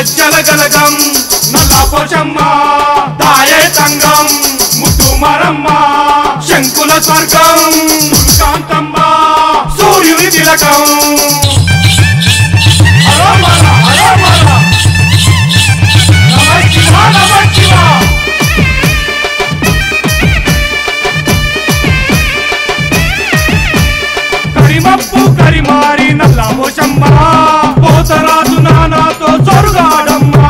గజ్జల గలగం నల్ల పోషమ్మ దాయే తంగం ముద్దు మరమ్మ శంకుల స్వర్గం కాంతమ్మ సూర్యుని తిలకం హలో మర, హలో మర. నమః శివ, నమః శివ. కరిమప్పు కరిమారి నల్ల పోషమ్మ పోతరాజు నానాతో చొరుగాడమ్మా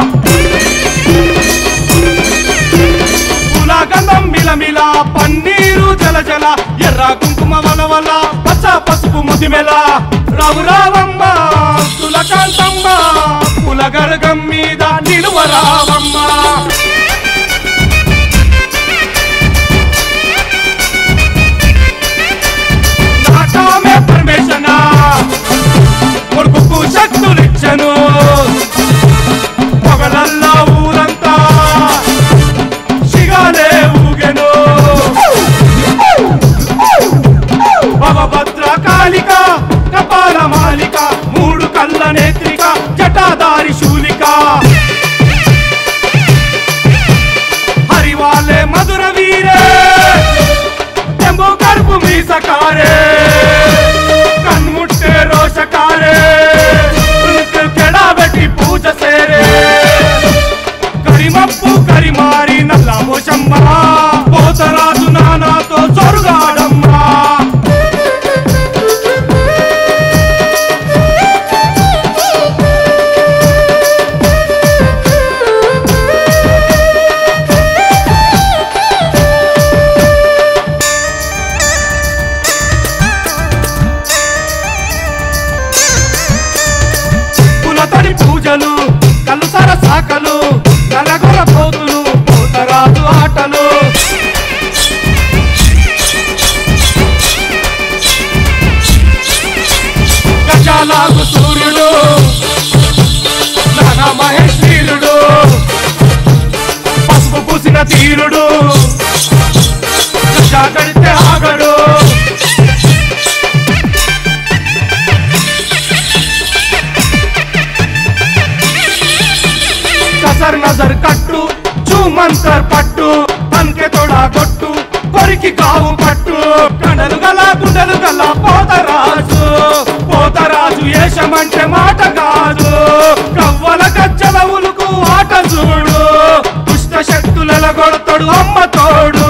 పులగంధం మిలమిల పన్నీరు జల జల ఎర్ర కుంకుమ వలవల పచ్చ పసుపు ముదిమెల రావు రావమ్మ తులకాంతమ్మ పులగరగం మీద నిలువ రావమ్మ నాటామే పరమేశన కొడుకు శక్తులిచ్చను పొగలల్లా ఊరంతా శిగాలే ఊగెను భవభద్ర కాళిక కపాల మాలిక మూడు కళ్ళ నేత్రిక జటాదారి శూలిక హరివాలే మధుర వీరే తెంబు కరుపు మీసకారే కన్ముట్టే రోషకారే కెడాబెట్టి పూజ సేరే కరిమప్పు కరిమారి నల్ల పోషమ్మ పోతరాజు నానాతో చొరుగాడమ్మా పులతడి పూజలు కలుసర శాఖలు కలగొర పోతులు పోతరాజు ఆటలు గజాలాగు సూర్యుడు నానా మహేశ్వరుడు పసుపు పూసిన తీరుడు గడితే ఆగడు కసర్ నజర్ కట్టు చూమంతర్ పట్టు తనకే తోడా కొట్టు కొరికి కావు పట్టు కండలు గల గుండెలు గల పోతరాజు పోతరాజు ఏషమంటే మాట కాదు కవ్వల గజ్జల ఉలుకు ఆట చూడు దుష్ట శక్తుల కొడతాడు అమ్మ తోడు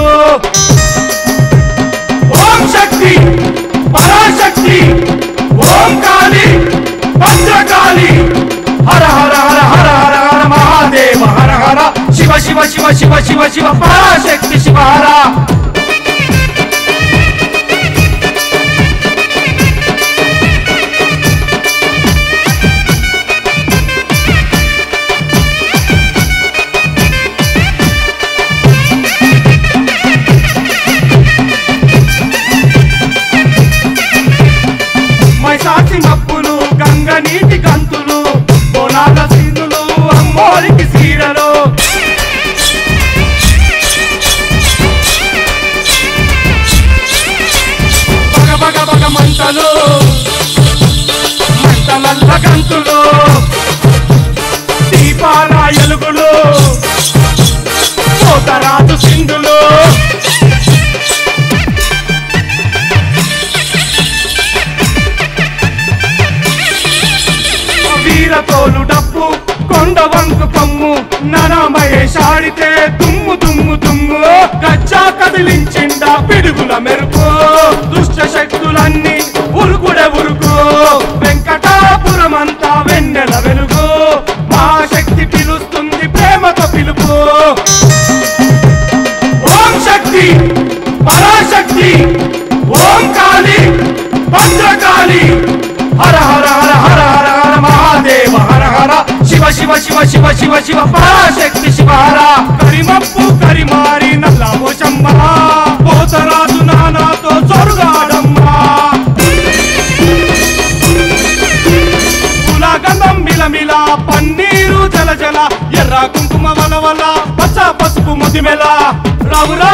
ఓం శక్తి పరాశక్తి ఓం కాళి భద్రకాళి హర హర హర హర హర హర మహాదేవ హర హర శివ శివ శివ శివ శివ శివ పరాశక్తి శివ హర మైసాచి మప్పులు గంగ నీటి గంతులు బోనాల సీనులు అమ్మోరికి సీరలు బగ బగ బగ మంటలు మంటలల్ల గంతులు దీపాల ఎలుగులు పోతరాజు సింధులు వీరతోలు డప్పు కొండ వంకు కొమ్ము నన మహేషాడితే తుమ్ము తుమ్ము తుమ్ము గచ్చా కదిలించిండా పిడుగుల మెరుపు దుష్ట శక్తులన్నీ ఉరుకుడే ఉరుకు వెంకటాపురమంతా వెన్నెల వెలుగు మా శక్తి పిలుస్తుంది ప్రేమతో పిలుపు ఓం శక్తి పరాశక్తి ఓం కాళి భద్రకాళి హర హర హర హర హర హర మహాదేవ హర హర శివ శివ శివ శివ శివ శివ పరాశక్తి శివ హర కరిమప్పు కరిమారి నల్ల పోషమ్మ పోతరాజు నానాతో చొరుగాడమ్మా పులగంధం మిలమిల పన్నీరు జల జల ఎర్ర కుంకుమ వలవల పచ్చ పసుపు ముదిమెల రావు